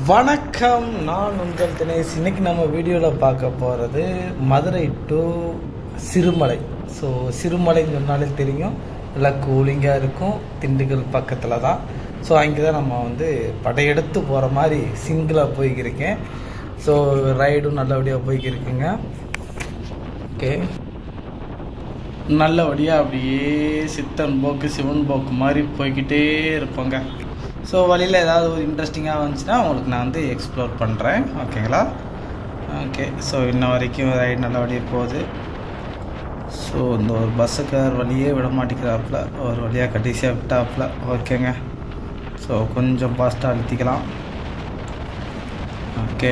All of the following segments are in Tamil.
வணக்கம் நான் உங்கள் தினேஷ் இன்னைக்கு நம்ம வீடியோவில் பார்க்க போகிறது மதுரை டு சிறுமலை ஸோ சிறுமலைன்னு சொன்னாலே தெரியும் நல்லா கூலிங்காக இருக்கும் திண்டுக்கல் பக்கத்தில் தான் ஸோ அங்கே தான் நம்ம வந்து படையெடுத்து போகிற மாதிரி சிங்கிளாக போய்க்கிருக்கேன் ஸோ ரைடும் நல்லபடியாக போய்க்கிருக்குங்க ஓகே நல்லபடியாக அப்படியே சித்தன் போக்கு சிவன் போக்கு மாதிரி போய்கிட்டே இருப்போங்க ஸோ வழியில் ஏதாவது ஒரு இன்ட்ரெஸ்டிங்காக வந்துச்சுன்னா உங்களுக்கு நான் வந்து எக்ஸ்ப்ளோர் பண்ணுறேன் ஓகேங்களா ஓகே ஸோ இன்ன வரைக்கும் ரைடு நல்லபடியாக போகுது ஸோ இந்த ஒரு பஸ்ஸுக்கார் வழியே விட மாட்டேங்கிறாப்புல ஒரு வழியாக கடைசியாக விட்டாப்புல ஓகேங்க ஸோ கொஞ்சம் ஃபாஸ்ட்டாக அழுத்திக்கலாம் ஓகே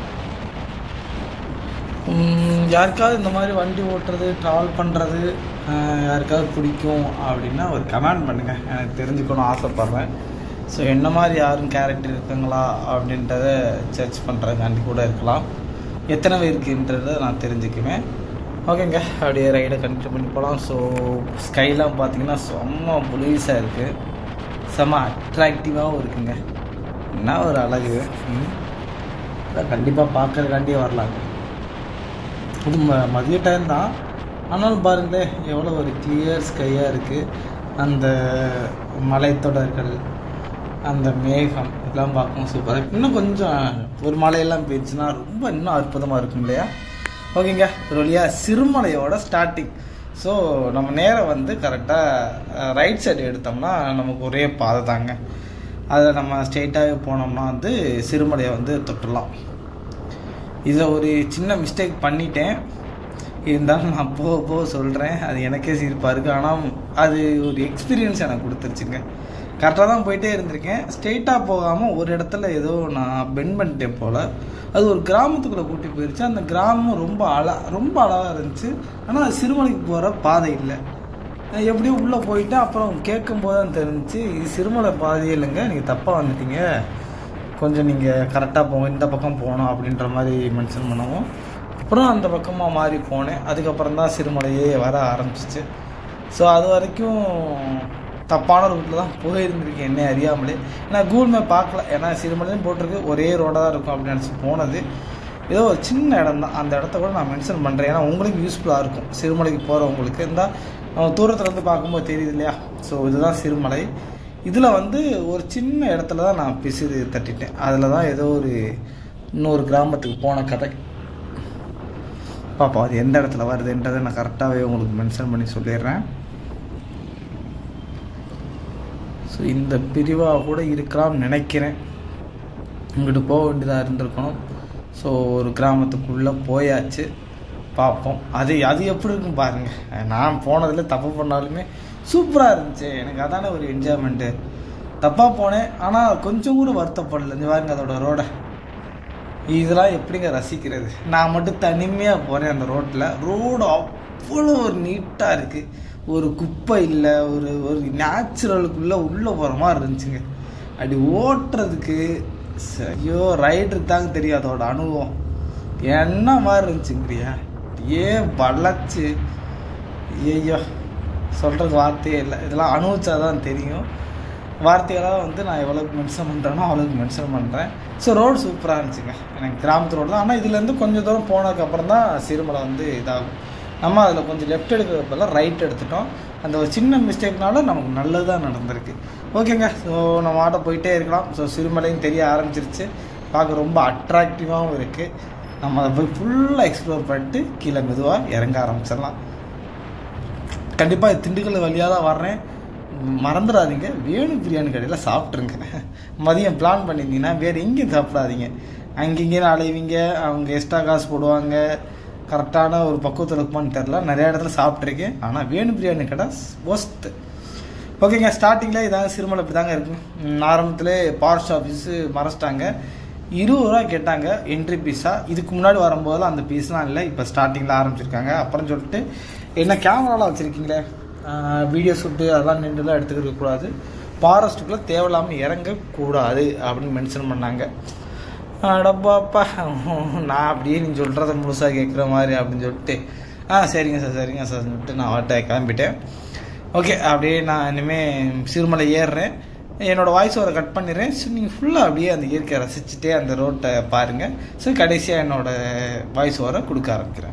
உம், யாருக்காவது இந்த மாதிரி வண்டி ஓட்டுறது ட்ராவல் பண்ணுறது யாருக்காவது பிடிக்கும் அப்படின்னா ஒரு கமெண்ட் பண்ணுங்கள் எனக்கு தெரிஞ்சுக்கணும் ஆசைப்பட்றேன் ஸோ என்ன மாதிரி யாரும் கேரக்டர் இருக்குங்களா அப்படின்றத சர்ச் பண்ணுறதுக்காண்டி கூட இருக்கலாம் எத்தனை பேருக்குன்றதை நான் தெரிஞ்சுக்குவேன் ஓகேங்க அப்படியே ரைடை கண்டினியூ பண்ணி போகலாம் ஸோ ஸ்கைலாம் பார்த்தீங்கன்னா செம்ம புலிஸாக இருக்குது செம்ம அட்ராக்டிவாகவும் இருக்குங்க என்ன ஒரு அழகு ம். அதான் கண்டிப்பாக பார்க்கறதுக்காண்டியே வரலாங்க இது ம மதிய டைம் தான் ஆனாலும் பாருங்களேன் எவ்வளோ ஒரு கிளியர் ஸ்கையாக இருக்குது அந்த மலைத்தொடர்கள் அந்த மேகம் இதெல்லாம் பார்க்கவும் சூப்பராக இன்னும் கொஞ்சம் ஒரு மலையெல்லாம் போயிடுச்சுன்னா ரொம்ப இன்னும் அற்புதமாக இருக்கும் இல்லையா ஓகேங்க ஒரு வழியாக சிறுமலையோட ஸ்டார்டிங் ஸோ நம்ம நேரம் வந்து கரெக்டாக ரைட் சைடு எடுத்தோம்னா நமக்கு ஒரே பாதை தாங்க அதில் நம்ம ஸ்ட்ரெயிட்டாகவே போனோம்னா வந்து சிறுமலையை வந்து தொட்டுடலாம் இதில் ஒரு சின்ன மிஸ்டேக் பண்ணிட்டேன் இருந்தாலும் நான் போக போக சொல்கிறேன் அது எனக்கே சிரிப்பாக இருக்குது ஆனால் அது ஒரு எக்ஸ்பீரியன்ஸ் எனக்கு கொடுத்துருச்சுங்க கரெக்டாக தான் போயிட்டே இருந்திருக்கேன் ஸ்ட்ரெயிட்டாக போகாமல் ஒரு இடத்துல ஏதோ நான் பெண்ட் பண்ணிட்டேன் போல் அது ஒரு கிராமத்துக்குள்ளே கூட்டி போயிடுச்சு அந்த கிராமம் ரொம்ப அழ ரொம்ப அழகாக இருந்துச்சு ஆனால் அது சிறுமலைக்கு போகிற பாதை இல்லை நான் எப்படியோ உள்ளே போயிட்டு அப்புறம் கேட்கும் போது தான் தெரிஞ்சுச்சு இது சிறுமலை பாதையே இல்லைங்க நீங்கள் தப்பாக வந்துட்டீங்க கொஞ்சம் நீங்கள் கரெக்டாக போங்க இந்த பக்கம் போகணும் அப்படின்ற மாதிரி மென்ஷன் பண்ணவும் அப்புறம் அந்த பக்கமாக மாறி போனேன் அதுக்கப்புறம் தான் சிறுமலையே வர ஆரம்பிச்சிச்சு ஸோ அது வரைக்கும் தப்பான ரூட்டில் தான் போயிருந்திருக்கேன் என்னை அறியாமலே நான் கூகுள் மேப் பார்க்கல ஏன்னா சிறுமலையும் போட்டிருக்கு ஒரே ரோடாக தான் இருக்கும் அப்படின்னு நினச்சி போனது ஏதோ ஒரு சின்ன இடம் தான் அந்த இடத்த கூட நான் மென்ஷன் பண்ணுறேன் ஏன்னா உங்களுக்கு யூஸ்ஃபுல்லாக இருக்கும் சிறுமலைக்கு போகிறவங்களுக்கு இருந்தால் நம்ம தூரத்துல இருந்து பார்க்கும்போது தெரியுது இல்லையா ஸோ இதுதான் சிறுமலை இதில் வந்து ஒரு சின்ன இடத்துல தான் நான் பிசிறு தட்டிட்டேன் அதில் தான் ஏதோ ஒரு இன்னொரு கிராமத்துக்கு போன கதை பாப்பா அது எந்த இடத்துல வருதுன்றதை நான் கரெக்டாகவே உங்களுக்கு மென்ஷன் பண்ணி சொல்லிடுறேன் ஸோ இந்த பிரிவாக கூட இருக்கலாம்னு நினைக்கிறேன் இங்கிட்டு போக வேண்டியதாக இருந்திருக்கணும் ஸோ ஒரு கிராமத்துக்குள்ளே போயாச்சு பார்ப்போம் அது அது எப்படி இருக்கும் பாருங்கள் நான் போனதில் தப்பு பண்ணாலுமே சூப்பராக இருந்துச்சு எனக்கு அதானே ஒரு என்ஜாய்மெண்ட்டு தப்பாக போனேன் ஆனால் கொஞ்சம் கூட வருத்தப்படல இந்த பாருங்க அதோட ரோடை இதெல்லாம் எப்படிங்க ரசிக்கிறது நான் மட்டும் தனிமையாக போகிறேன் அந்த ரோட்டில் ரோடு அவ்வளோ ஒரு நீட்டாக இருக்குது ஒரு குப்பை இல்லை ஒரு ஒரு நேச்சுரலுக்குள்ளே உள்ளே போகிற மாதிரி இருந்துச்சுங்க அப்படி ஓட்டுறதுக்கு ச- ஐயோ ரைடருக்கு தாங்க தெரியும் அதோட அனுபவம் என்ன மாதிரி இருந்துச்சுங்கிறியா ஏன் வளைச்சு ஐயோ சொல்கிறது வார்த்தையே இல்லை இதெல்லாம் அனுபவிச்சா தான் தெரியும் வார்த்தைகளாக வந்து நான் எவ்வளோக்கு மென்ஷன் பண்ணுறேனோ அவ்வளோக்கு மென்ஷன் பண்ணுறேன் ஸோ ரோடு சூப்பராக இருந்துச்சுங்க எனக்கு கிராமத்து ரோடு தான் ஆனால் இதுலேருந்து கொஞ்சம் தூரம் போனதுக்கப்புறம் தான் சிறுமலை வந்து இதாகும் நம்ம அதில் கொஞ்சம் லெஃப்ட் எடுக்கிறதுக்கு பதிலாக ரைட் எடுத்துட்டோம் அந்த ஒரு சின்ன மிஸ்டேக்னால நமக்கு நல்லதாக நடந்திருக்கு ஓகேங்க ஸோ நம்ம ஆட்டோ போயிட்டே இருக்கலாம் ஸோ சிறுமலையும் தெரிய ஆரம்பிச்சிருச்சு பார்க்க ரொம்ப அட்ராக்டிவாகவும் இருக்குது நம்ம அதை போய் ஃபுல்லாக எக்ஸ்ப்ளோர் பண்ணிட்டு கீழே மெதுவாக இறங்க ஆரம்பிச்சிடலாம் கண்டிப்பாக திண்டுக்கல் வழியாக தான் வர்றேன் மறந்துடாதீங்க வேணு பிரியாணி கடையில் சாப்பிட்ருங்க மதியம் பிளான் பண்ணியிருந்தீங்கன்னா வேறு எங்கேயும் சாப்பிடாதீங்க அங்கேயும் அலைவீங்க அவங்க எக்ஸ்ட்ரா காசு போடுவாங்க கரெக்டான ஒரு பக்குவத்தில் இருக்குமான்னு தெரில நிறைய இடத்துல சாப்பிட்ருக்கேன் ஆனால் வேணு பிரியாணி கடை ஒஸ்த்து ஓகேங்க ஸ்டார்டிங்கில் இதாங்க சிறுமலை இப்படி தாங்க இருக்கும் ம், ஆரம்பத்திலே ஃபாரஸ்ட் ஆஃபீஸு மறைச்சிட்டாங்க இருபது ரூபா கேட்டாங்க என்ட்ரி பீஸாக இதுக்கு முன்னாடி வரும்போதெல்லாம் அந்த பீஸ்லாம் இல்லை இப்போ ஸ்டார்டிங்கில் ஆரம்பிச்சிருக்காங்க அப்புறம் சொல்லிட்டு என்ன கேமராலாம் வச்சுருக்கீங்களே வீடியோ ஷூட்டு அதெல்லாம் நின்றுலாம் எடுத்துக்கிற கூடாது ஃபாரஸ்ட்டுக்குள்ளே தேவையில்லாமல் இறங்கக்கூடாது அப்படின்னு மென்ஷன் பண்ணாங்க அடப்பாப்பா நான் அப்படியே நீ சொல்கிறத முழுசாக கேட்குற மாதிரி அப்படின்னு சொல்லிட்டு ஆ சரிங்க சார் சரிங்க சார் சொல்லிட்டு நான் வாட்ட கிளம்பிட்டேன் ஓகே அப்படியே நான் இனிமேல் சிறுமலை ஏறுறேன் என்னோடய வாய்ஸ் ஓவரை கட் பண்ணிடுறேன் ஸோ நீங்கள் ஃபுல்லாக அப்படியே அந்த இயற்கையை ரசிச்சுட்டே அந்த ரோட்டை பாருங்கள் ஸோ கடைசியாக என்னோடய வாய்ஸ் ஓவரை கொடுக்க ஆரம்பிக்கிறேன்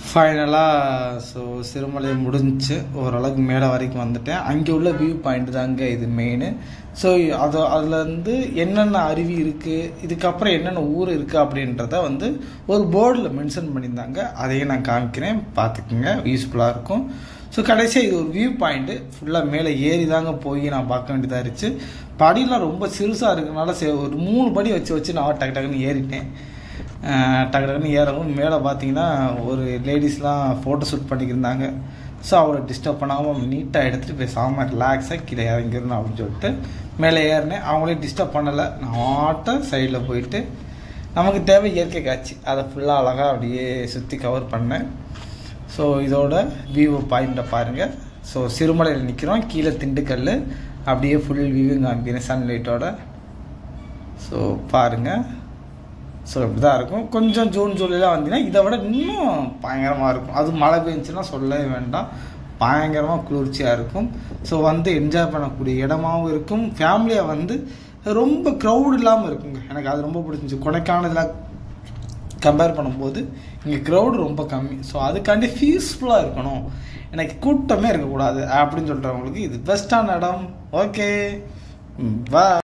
ஃபைனலாக ஸோ சிறுமலை முடிஞ்சுச்சு ஓரளவுக்கு மேலே வரைக்கும் வந்துட்டேன் அங்கே உள்ள வியூ பாயிண்ட் தாங்க இது மெயின் ஸோ அது அதில் வந்து என்னென்ன அருவி இருக்குது இதுக்கப்புறம் என்னென்ன ஊர் இருக்குது அப்படின்றத வந்து ஒரு போர்டில் மென்ஷன் பண்ணியிருந்தாங்க அதையும் நான் காமிக்கிறேன் பார்த்துக்குங்க யூஸ்ஃபுல்லாக இருக்கும் ஸோ கடைசியாக இது ஒரு வியூ பாயிண்ட்டு ஃபுல்லாக மேலே ஏறி தாங்க போய் நான் பார்க்க வேண்டியதாக இருந்துச்சு படிலாம் ரொம்ப சிறுசாக இருக்கனால சரி ஒரு மூணு படி வச்சு வச்சு நான் டக்கு டக்குன்னு ஏறிட்டேன் அஹ் டக்கு டக்குன்னு ஏறவும் மேலே பார்த்தீங்கன்னா ஒரு லேடிஸ்லாம் ஃபோட்டோ ஷூட் பண்ணிக்கிருந்தாங்க ஸோ அவளை டிஸ்டர்ப் பண்ணாமல் நீட்டாக எடுத்துகிட்டு பேசாமல் ரிலாக்ஸாக கீழே இறங்கிடணும் அப்படின்னு சொல்லிட்டு மேலே ஏறினேன் அவங்களையும் டிஸ்டர்ப் பண்ணலை நான் ஆட்ட சைடில் போயிட்டு நமக்கு தேவை இயற்கை காட்சி அதை ஃபுல்லாக அழகாக அப்படியே சுற்றி கவர் பண்ணேன் ஸோ இதோட வியூ பாயிண்ட்டை பாருங்கள் ஸோ சிறுமலையில் நிற்கிறோம் கீழே திண்டுக்கல் அப்படியே ஃபுல் வியூ காமிக்கிறேன் சன்லைட்டோட ஸோ பாருங்கள் ஸோ இப்படி தான் இருக்கும் கொஞ்சம் ஜூன் ஜூலைலாம் வந்தீங்கன்னா இதை விட இன்னும் பயங்கரமாக இருக்கும் அது மழை பெஞ்சுன்னா சொல்லவே வேண்டாம் பயங்கரமாக குளிர்ச்சியாக இருக்கும் ஸோ வந்து என்ஜாய் பண்ணக்கூடிய இடமாவும் இருக்கும் ஃபேமிலியாக வந்து ரொம்ப க்ரௌட் இல்லாமல் இருக்குங்க எனக்கு அது ரொம்ப பிடிச்சிருந்துச்சு கொடைக்கானதில் கம்பேர் பண்ணும்போது இங்கே க்ரௌடு ரொம்ப கம்மி ஸோ அதுக்காண்டி பீஸ்ஃபுல்லாக இருக்கணும் எனக்கு கூட்டமே இருக்கக்கூடாது அப்படின்னு சொல்கிறவங்களுக்கு இது பெஸ்ட்டான இடம் ஓகே பா